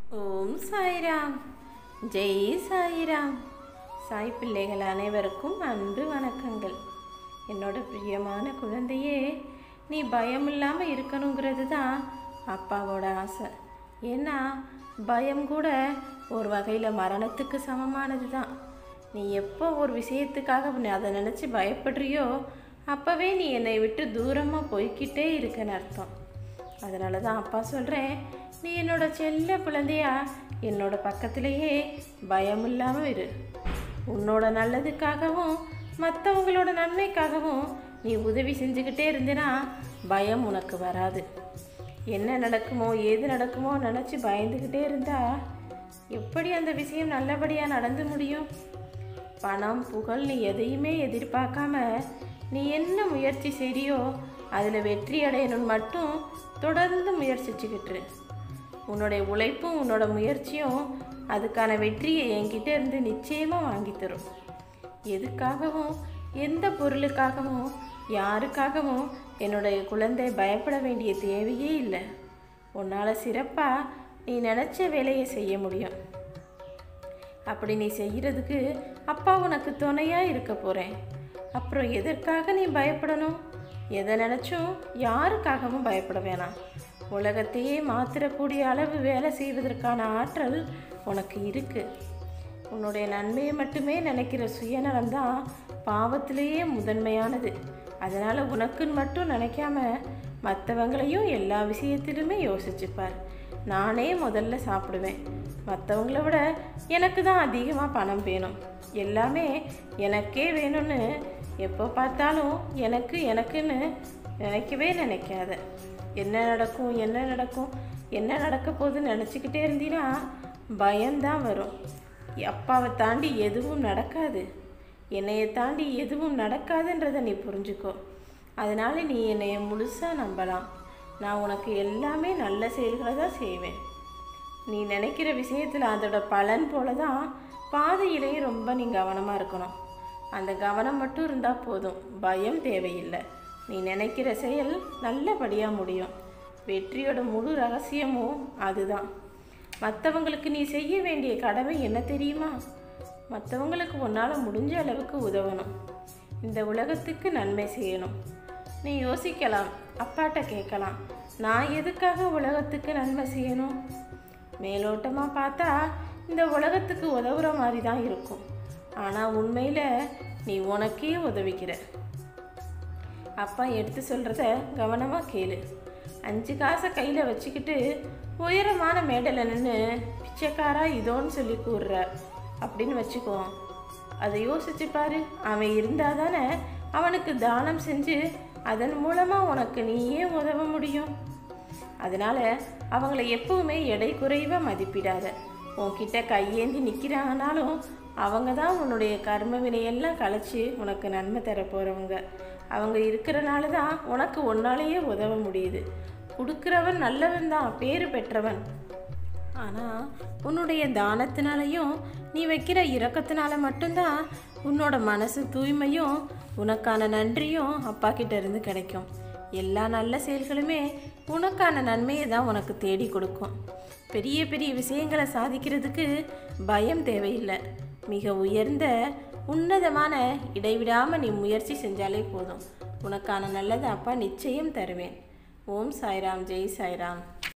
ஓம் சாய்ராம் ஜெய் சாய்ராம் சாய் பிள்ளைகள் அனைவருக்கும் அன்பு வணக்கங்கள் என்னோட பிரியமான குழந்தையே நீ பயம் இல்லாமல் இருக்கணுங்கிறது தான் அப்பாவோட ஆசை ஏன்னா பயம் கூட ஒரு வகையில் மரணத்துக்கு சமமானது தான் நீ எப்போ ஒரு விஷயத்துக்காக நீ அதை நினச்சி பயப்படுறியோ அப்போவே நீ என்னை விட்டு தூரமாக போய்க்கிட்டே இருக்கன்னு அர்த்தம் அதனால தான் அப்பா சொல்கிறேன் நீ என்னோட செல்ல குழந்தையா என்னோட பக்கத்திலேயே பயம் இல்லாமல் இரு உன்னோட நல்லதுக்காகவும் மற்றவங்களோட நன்மைக்காகவும் நீ உதவி செஞ்சுக்கிட்டே இருந்தேனா பயம் உனக்கு வராது என்ன நடக்குமோ ஏது நடக்குமோ நினச்சி பயந்துக்கிட்டே இருந்தா எப்படி அந்த விஷயம் நல்லபடியாக நடந்து முடியும் பணம் புகழ் நீ எதையுமே எதிர்பார்க்காம நீ என்ன முயற்சி செய்றியோ அதில் வெற்றி அடையணும்னு மட்டும் தொடர்ந்து முயற்சிச்சுக்கிட்டு இரு. உன்னுடைய உழைப்பும் உன்னோட முயற்சியும் அதுக்கான வெற்றியை என்கிட்ட இருந்து நிச்சயமாக வாங்கி தரும் எதுக்காகவும் எந்த பொருளுக்காகவும் யாருக்காகவும் என்னுடைய குழந்தை பயப்பட வேண்டிய தேவையே இல்லை உன்னால் சிறப்பாக நீ நினச்ச வேலையை செய்ய முடியும் அப்படி நீ செய்கிறதுக்கு அப்பா உனக்கு துணையாக இருக்க போகிறேன் அப்புறம் எதற்காக நீ பயப்படணும் எதை நினச்சும் யாருக்காகவும் பயப்பட வேணாம் உலகத்தையே மாத்திரக்கூடிய அளவு வேலை செய்வதற்கான ஆற்றல் உனக்கு இருக்கு உன்னுடைய நன்மையை மட்டுமே நினைக்கிற சுயநலம் தான் பாவத்திலேயே முதன்மையானது அதனால் உனக்குன்னு மட்டும் நினைக்காம மற்றவங்களையும் எல்லா விஷயத்திலுமே யோசிச்சுப்பார் நானே முதல்ல சாப்பிடுவேன் மற்றவங்கள விட எனக்கு தான் அதிகமாக பணம் வேணும் எல்லாமே எனக்கே வேணும்னு எப்போ பார்த்தாலும் எனக்கு எனக்குன்னு நினைக்கவே நினைக்காத என்ன நடக்கும் என்ன நடக்கும் என்ன நடக்க போகுதுன்னு நினச்சிக்கிட்டே இருந்தீன்னா பயம்தான் வரும் அப்பாவை தாண்டி எதுவும் நடக்காது என்னையை தாண்டி எதுவும் நடக்காதுன்றதை நீ புரிஞ்சுக்கோ அதனால நீ என்னைய முழுசாக நம்பலாம் நான் உனக்கு எல்லாமே நல்ல செயல்களை தான் செய்வேன் நீ நினைக்கிற விஷயத்தில் அதோட பலன் போல தான் பாதையிலையும் ரொம்ப நீ கவனமாக இருக்கணும் அந்த கவனம் மட்டும் இருந்தால் போதும் பயம் தேவையில்லை நீ நினைக்கிற செயல் நல்லபடியாக முடியும் வெற்றியோட முழு ரகசியமும் அதுதான் மற்றவங்களுக்கு நீ செய்ய வேண்டிய கடமை என்ன தெரியுமா மற்றவங்களுக்கு உன்னால் முடிஞ்ச அளவுக்கு உதவணும் இந்த உலகத்துக்கு நன்மை செய்யணும் நீ யோசிக்கலாம் அப்பாட்ட கேட்கலாம் நான் எதுக்காக உலகத்துக்கு நன்மை செய்யணும் மேலோட்டமாக பார்த்தா இந்த உலகத்துக்கு உதவுற மாதிரி தான் இருக்கும் ஆனால் உண்மையில் நீ உனக்கே உதவிக்கிற அப்பா எடுத்து சொல்கிறத கவனமாக கேளு அஞ்சு காசை கையில் வச்சுக்கிட்டு உயரமான மேடையில் நின்று பிச்சைக்காரா இதோன்னு சொல்லி கூறுற அப்படின்னு வச்சுக்குவோம் அதை யோசிச்சு பாரு அவன் இருந்தால் தானே அவனுக்கு தானம் செஞ்சு அதன் மூலமாக உனக்கு நீயே உதவ முடியும் அதனால் அவங்கள எப்பவுமே எடை குறைவாக மதிப்பிடாத உன்கிட்ட கையேந்தி நிற்கிறாங்கனாலும் அவங்க தான் உன்னுடைய கர்ம வினையெல்லாம் கழிச்சு உனக்கு நன்மை தர போகிறவங்க அவங்க இருக்கிறனால தான் உனக்கு ஒன்னாலேயே உதவ முடியுது கொடுக்குறவன் நல்லவன் தான் பேறு பெற்றவன் ஆனால் உன்னுடைய தானத்தினாலையும் நீ வைக்கிற இரக்கத்தினால மட்டும்தான் உன்னோட மனசு தூய்மையும் உனக்கான நன்றியும் அப்பா கிட்ட இருந்து கிடைக்கும் எல்லா நல்ல செயல்களுமே உனக்கான நன்மையை தான் உனக்கு தேடி கொடுக்கும் பெரிய பெரிய விஷயங்களை சாதிக்கிறதுக்கு பயம் தேவையில்லை மிக உயர்ந்த உன்னதமான இடைவிடாமல் நீ முயற்சி செஞ்சாலே போதும் உனக்கான நல்லதை அப்பா நிச்சயம் தருவேன் ஓம் சாய்ராம் ஜெய் சாய்ராம்